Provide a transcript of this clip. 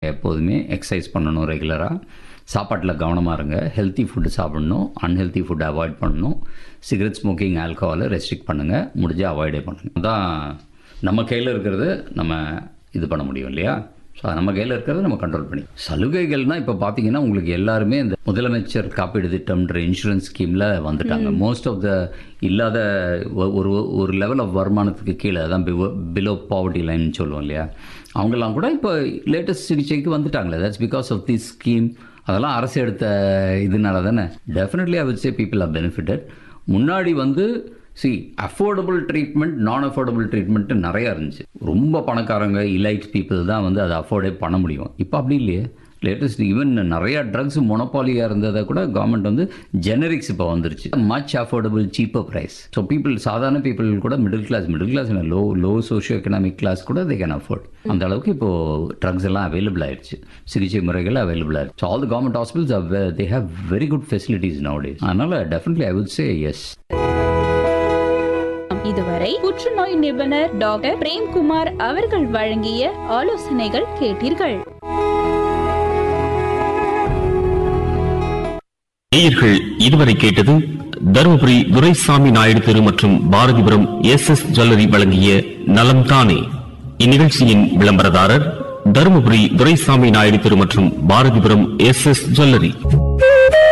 எப்போதுமே எக்ஸசைஸ் பண்ணணும் ரெகுலராக சாப்பாட்டில் கவனமாக இருங்க ஹெல்த்தி ஃபுட்டு சாப்பிடணும் அன்ஹெல்த்தி ஃபுட்டை அவாய்ட் பண்ணணும் சிகரெட் ஸ்மோக்கிங் ஆல்கஹாலை ரெஸ்ட்ரிக்ட் பண்ணுங்கள் முடிஞ்சால் அவாய்டே பண்ணுங்கள் அதான் நம்ம கையில் இருக்கிறது நம்ம இது பண்ண முடியும் இல்லையா ஸோ நம்ம கையில் இருக்கிறத நம்ம கண்ட்ரோல் பண்ணி சலுகைகள்னால் இப்போ பார்த்தீங்கன்னா உங்களுக்கு எல்லாருமே இந்த முதலமைச்சர் காப்பீடு திட்டம்ன்ற இன்சூரன்ஸ் ஸ்கீமில் வந்துட்டாங்க மோஸ்ட் ஆஃப் த இல்லாத ஒ- ஒரு ஒரு லெவல் ஆஃப் வருமானத்துக்கு கீழே அதான் பிலோ பாவர்ட்டி லைன் சொல்லுவோம் இல்லையா அவங்கெல்லாம் கூட இப்போ லேட்டஸ்ட் சிகிச்சைக்கு வந்துட்டாங்களே that's because of this scheme அதெல்லாம் அரசு எடுத்த இதனால தானே definitely I would say people are benefited முன்னாடி வந்து see affordable treatment non affordable treatment நிறையா இருந்துச்சு ரொம்ப பணக்காரங்க இலைட் பீப்புள் தான் வந்து அதை அஃபோர்டே பண்ண முடியும் இப்போ அப்படி இல்லையே லேட்டஸ்ட் ஈவன் நிறையா ட்ரக்ஸ் மொனப்பாலியாக இருந்ததை கூட கவர்மெண்ட் வந்து ஜெனரிக்ஸ் இப்போ வந்துருச்சு much affordable cheaper price so people சாதாரண பீப்புள் கூட middle class middle class low low socio economic class கூட தே கேன் அஃபோர்ட் அந்த அளவுக்கு இப்போ ட்ரக்ஸ் எல்லாம் அவைலபிள் ஆயிடுச்சு சிகிச்சை முறைகள் அவைலபிள் ஆயிடுச்சு all the government hospitals they have very good facilities nowadays அதனால definitely I would say yes இதுவரை புற்றுநோய் நிபுணர் டாக்டர் பிரேம்குமார் அவர்கள் வழங்கிய ஆலோசனைகள் கேட்டீர்கள் நேயர்கள் இதுவரை கேட்டது தருமபுரி துரைசாமி நாயுடு தெரு மற்றும் பாரதிபுரம் எஸ் எஸ் ஜுவல்லரி வழங்கிய நலம் தானே இந்நிகழ்ச்சியின் விளம்பரதாரர் தருமபுரி துரைசாமி நாயுடு தெரு மற்றும் பாரதிபுரம் எஸ் எஸ் ஜுவல்லரி